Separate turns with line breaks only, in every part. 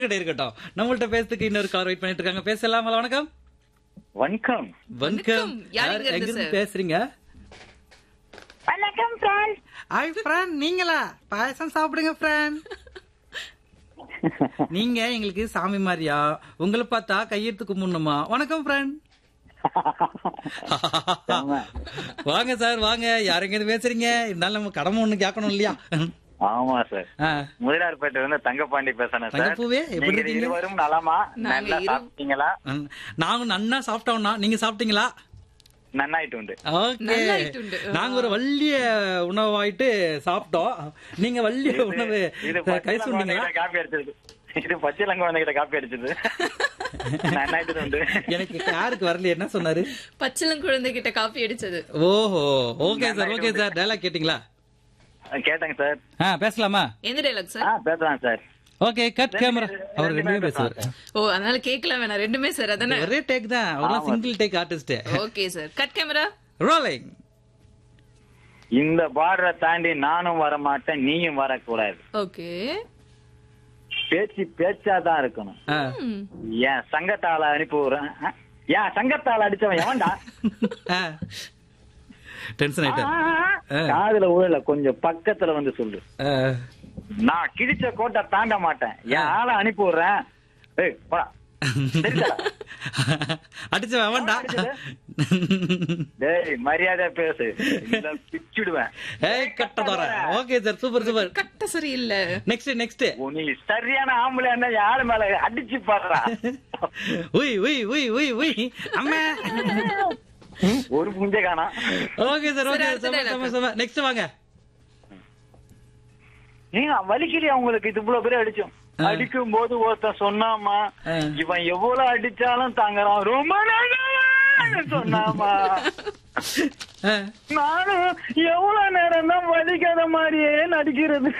கிட்ட இருக்கட்டும் நம்மள்ட்ட பேசுறதுக்கு இன்னொரு கால் வெயிட் பண்ணிட்டு இருக்காங்க பேசலாமா வணக்கம்
வணக்கம்
வணக்கம்
யார்
யார்
இங்க இருந்து
எங்கிருந்து
சார்?
பேசுறீங்க
வணக்கம் ஃப்ரெண்ட்
ஹாய் ஃப்ரெண்ட் நீங்களா பாயசம் சாப்பிடுங்க ஃப்ரெண்ட் நீங்க எங்களுக்கு சாமி மாதிரியா உங்களை பார்த்தா கையெடுத்து கும்பிடணுமா வணக்கம் ஃப்ரெண்ட்
ஆமா.
வாங்க சார் வாங்க யாருங்க இருந்து பேசுறீங்க இருந்தாலும் நம்ம கடமை ஒண்ணு கேட்கணும் இல்லையா
ஆமா சார்
ஆ,
முதலார்பேட்டை வந்து தங்கப்பாண்டி பேசுறேன் சார்
தங்கப்பூவே, எப்படி
நீங்க
இருக்கீங்க?
இருவரும் நலமா
நாங்க
நல்லா
இரு-
சாப்பிட்டீங்களா
ம், நாங்க நன்னா சாப்பிட்டோம்னா நீங்க சாப்பிட்டீங்களா
நன்னாயிட்டு உண்டு
ஓகே
நல்லா ஆயிட்டுண்டு.
நாங்க ஒரு வள்ளிய உணவாயிட்டு சாப்பிட்டோம் நீங்க வள்ளிய உணவு
இது
கை
பச்சை
சொன்னீங்களா
லங்கா காப்பி அடிச்சது இது பச்சை லங்க கிட்ட காப்பி அடிச்சது நன்னாயிட்டு உண்டு
எனக்கு யாருக்கு வரல என்ன சொன்னாரு
பச்சிளம் குழந்தை கிட்ட காப்பி அடிச்சது
ஓஹோ okay sir okay sir dialogue கேட்டிங்களா
கேட்டேங்க சார்
ஆ பேசலாமா
எந்த டைலாக்
ஆ
சார்
பேசலாம் சார்
ஓகே கட் கேமரா அவர் ரெண்டுமே பேசுவார்
ஓ அதனால கேட்கல வேணாம் ரெண்டுமே சார் அதானே
ஒரே டேக் தான் அவர்லாம் single take artist
okay sir cut camera
rolling
இந்த பார்டரை தாண்டி நானும் வர மாட்டேன் நீயும் வரக்கூடாது
ஓகே
பேச்சு பேச்சா தான் இருக்கணும் என் சங்கத்தால அனுப்பி விடுறேன் ஆ? என் சங்கத்தால அடிச்சவன் எவன்டா
டென்ஷன் ஆயிட்டார் ஆ.
காதுல ஊழல கொஞ்சம் பக்கத்துல வந்து சொல்லு
ஆ.
நான் கிழிச்ச கோட்டை தாண்ட மாட்டேன் என் ஆளை அனுப்பி விடுறேன் ஏய் போடா சரிடா.
அடிச்சவன் அவன்டா
டேய் மரியாதை பேசு இல்ல பிச்சுடுவேன்
ஏய் கட்ட தோற ஓகே சார் சூப்பர் சூப்பர்
கட்ட சரி இல்ல
நெக்ஸ்ட் நெக்ஸ்ட்
ஓ, நீ சரியான ஆம்பளை என்ன யாரு மேல அடிச்சு பாடுறா
உய் உய் உய் உய் உய் அம்மா
ஒரு புஞ்ச காணா
ஓகே சார்
சரி,
ஓகே
அடுத்த
சம
dialogue.
சம சம நெக்ஸ்ட் வாங்க
நீங்க வலிக்கலையா உங்களுக்கு இது இவ்வளவு பேர் அடிச்சோம்
ஆ.
அடிக்கும் போது ஒருத்தன் சொன்னாமா
ஆ.
இவன் எவ்வளவு அடிச்சாலும் தாங்கறான் ரொம்ப நல்லா சொன்னாமா
ஆ.
நானும் எவ்வளவு நேரம் தான் வலிக்காத மாதிரியே நடிக்கிறது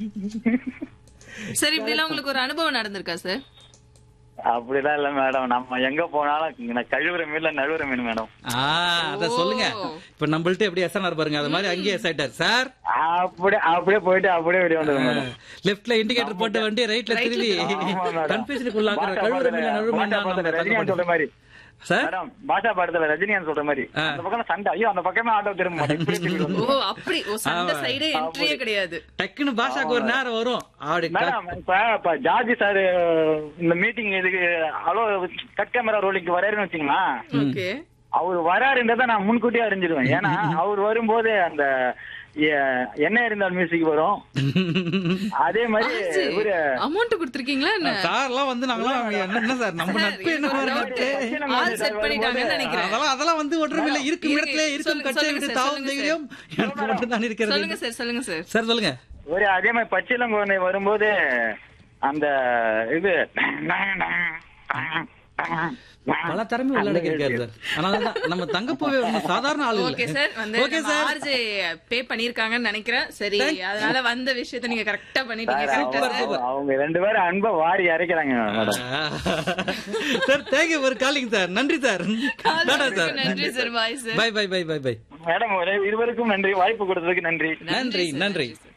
சரி இப்படி எல்லாம் உங்களுக்கு ஒரு அனுபவம் நடந்திருக்கா சார்
அப்படிலாம் இல்ல மேடம் நம்ம எங்க போனாலும் இங்க கழுவுற மீன்ல நழுவுற மீன் மேடம்
ஆ அத சொல்லுங்க இப்ப நம்மள்ட்ட எப்படி எஸ்என்ஆர் பாருங்க அது மாதிரி அங்கேயே எஸ் ஆயிட்டார் சார்
அப்படியே அப்படியே போயிட்டு அப்படியே வெளியே வந்தது மேடம்
லெஃப்ட்ல இண்டிகேட்டர் போட்டு வண்டி ரைட்ல
Right ல
திரும்பி
ஆமா மேடம்.
கன்ஃபியூஷனுக்குள்ளாக்குற
பாஷா
கழுவுற
படத்துல-
மீன் நழுவு
பாஷா படத்துல ரஜினிகாந்த் சொல்ற மாதிரி
சார்
மேடம் பாஷா படத்துல ரஜினிகாந்த் சொல்ற மாதிரி
ஆ.
அந்த பக்கம் சண்டை ஐயோ அந்த பக்கமே ஆட்டோ திரும்ப மாட்டேன் இப்படி திரும்பி
ஓ
வந்து.
அப்படி ஓ சண்டை
ஆமா.
சைடே என்ட்ரியே கிடையாது
டக்குன்னு பாஷாக்கு ஒரு நேரம் வரும் அப்படி
மேடம் இப்ப இப்ப ஜார்ஜி சார் இந்த மீட்டிங் இதுக்கு ஹலோ கட் கேமரா ரோலிங்க்கு வராருன்னு வச்சுங்களேன்
ஓகே
அவர் வராருன்றதை நான் முன்கூட்டியே அறிஞ்சிருவேன் ஏன்னா அவர் வரும்போது அந்த எ- என்ன இருந்தால் மியூசிக் வரும் அதே மாதிரி இவரு
அமௌண்ட் கொடுத்திருக்கீங்களா என்ன
சார்லாம் வந்து நாங்களாம் என்ன என்ன சார் நம்ம
சார்,
நட்பு என்ன
எனக்கு ஒரு
நட்பு
doubt. ஆள் செட் பண்ணிட்டாங்கன்னு நினைக்கிறேன்
அதெல்லாம் அதெல்லாம் வந்து ஒன்றும் இல்ல இருக்கும்
இருக்கு.
இடத்துல இருக்கும்
சொல்லுங்க,
கட்சியை
சொல்லுங்க
விட்டு
சார்,
தாவும்
சொல்லுங்க
தைரியம் எனக்கு மட்டும் தான் இருக்கிறது
சொல்லுங்க சார் சொல்லுங்க சார்
சார் சொல்லுங்க
ஒரு அதே மாதிரி பச்சிலம் குழந்தை வரும்போது அந்த இது
பல திறமை உள்ளடக்கி இருக்காரு சார் அதனாலதான் நம்ம தங்கப்பூவே ஒண்ணும் சாதாரண ஆளு
ஓகே சார் வந்து
ஓகே சார்
ஆர்ஜே பே பண்ணிருக்காங்கன்னு நினைக்கிறேன் சரி
Thank-
அதனால வந்த விஷயத்தை நீங்க கரெக்டா பண்ணிட்டீங்க கரெக்டா
அவங்க-
சார்
அவங்க ரெண்டு பேரும் அன்பை வாரி இறைக்கிறாங்க மேடம்
சார் தேங்க்யூ ஒரு காலிங் சார் நன்றி சார் டாடா சார்
நன்றி sir bye sir
bye bye bye bye bye
madam இருவருக்கும் நன்றி வாய்ப்பு கொடுத்ததுக்கு நன்றி
நன்றி
சார்,
நன்றி
சார்.